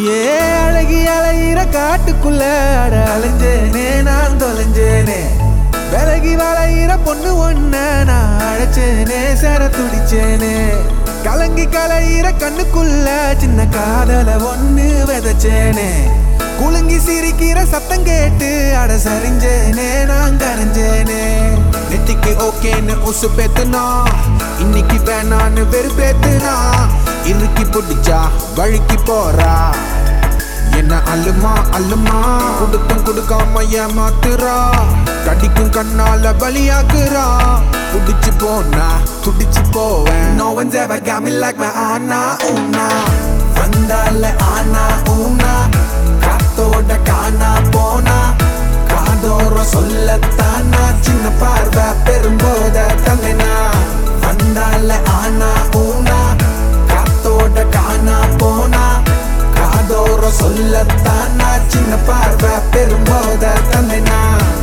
ஏ அழகி அலையிற காட்டுக்குள்ள அட அலைஞ்சேனே நான் தொலைஞ்சேனே விலகி வளையிற பொண்ணு ஒண்ண நான் அழைச்சேனே சர துடிச்சேனே கலங்கி கலையிற கண்ணுக்குள்ள சின்ன காதல ஒண்ணு விதைச்சேனே குலுங்கி சிரிக்கிற சத்தம் கேட்டு அட சரிஞ்சேனே நான் கரைஞ்சேனே நெத்திக்கு ஓகேன்னு உசு பேத்துனா இன்னைக்கு வேணான்னு வெறுப்பேத்துனா இறுக்கி பிடிச்சா வழுக்கி போறா என்ன அல்லுமா அல்லுமா கொடுத்தும் கொடுக்காம ஏமாத்துறா கடிக்கும் கண்ணால பலியாக்குறா புடிச்சு போனா துடிச்சு போவேன் No one's ever got me like my ஆனா ஊனா வந்தால ஆனா ஊனா காத்தோட காணா போனா காதோர சொல்லத்தானா சின்ன பார்வை பெரும்போத தந்தனா வந்தால ஆனா ஊனா காத்தோட காணா போனா காதோர சொல்லத்தானா சின்ன பார்வை பெரும்போத தந்தனா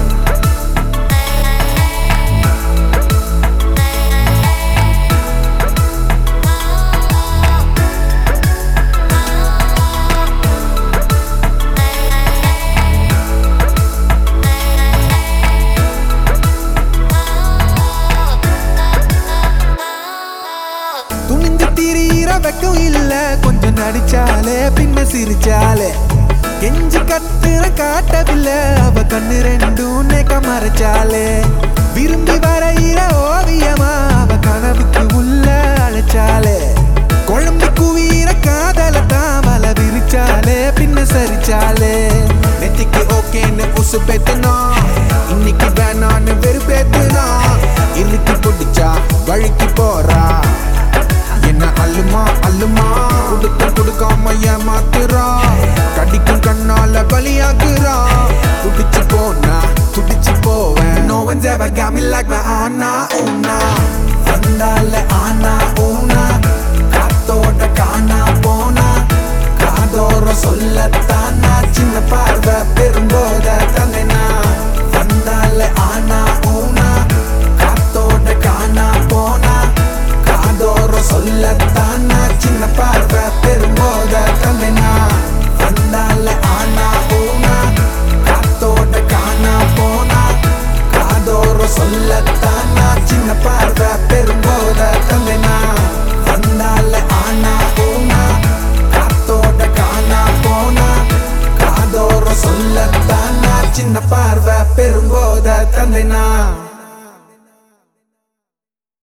துணிஞ்சு திரியிற வெக்கம் இல்ல கொஞ்சம் நடிச்சாலே பின்ன சிரிச்சாலே கெஞ்சி கத்துற காட்டவில்லை அவ கண்ணு ரெண்டும் நேக்க மறைச்சாலே விரும்பி வரையிற ஓவியமா அவ கனவுக்கு உள்ள அழைச்சாலே குழம்பு குவீர காதல தாவல விரிச்சாலே பின்ன சரிச்சாலே நெத்திக்கு ஓகேன்னு உசு பேத்துனா இன்னைக்கு வேணான்னு வெறுப்பேத்துனா இறுக்கி பிடிச்சா வழுக்கி போறா என்ன அல்லுமா அல்லுமா கொடுத்து கொடுக்காம ஏமாத்துறா கடிக்கும் கண்ணால பலியாக்குறா துடிச்சு போனா துடிச்சு போவேன் No one's ever got me like my ஆனா ஊனா வந்தால ஆனா ஊனா காத்தோட காணா போனா காதோர சொல்லத்தானா சின்ன பார்வை பெரும்போத தந்தனா வந்தால ஆனா ஊனா காத்தோட காணா போனா காதோர சொல்லத்தானா சின்ன பார்வை பெரும்போத தந்தனா வந்தால ஆனா ஊனா காத்தோட காணா போனா காதோர சொல்லத்தானா சின்ன பார்வை பெரும்போத தந்தனா வந்தால ஆனா ஊனா காத்தோட காணா போனா காதோர சொல்லத்தானா சின்ன பார்வை பெரும்போத தந்தனா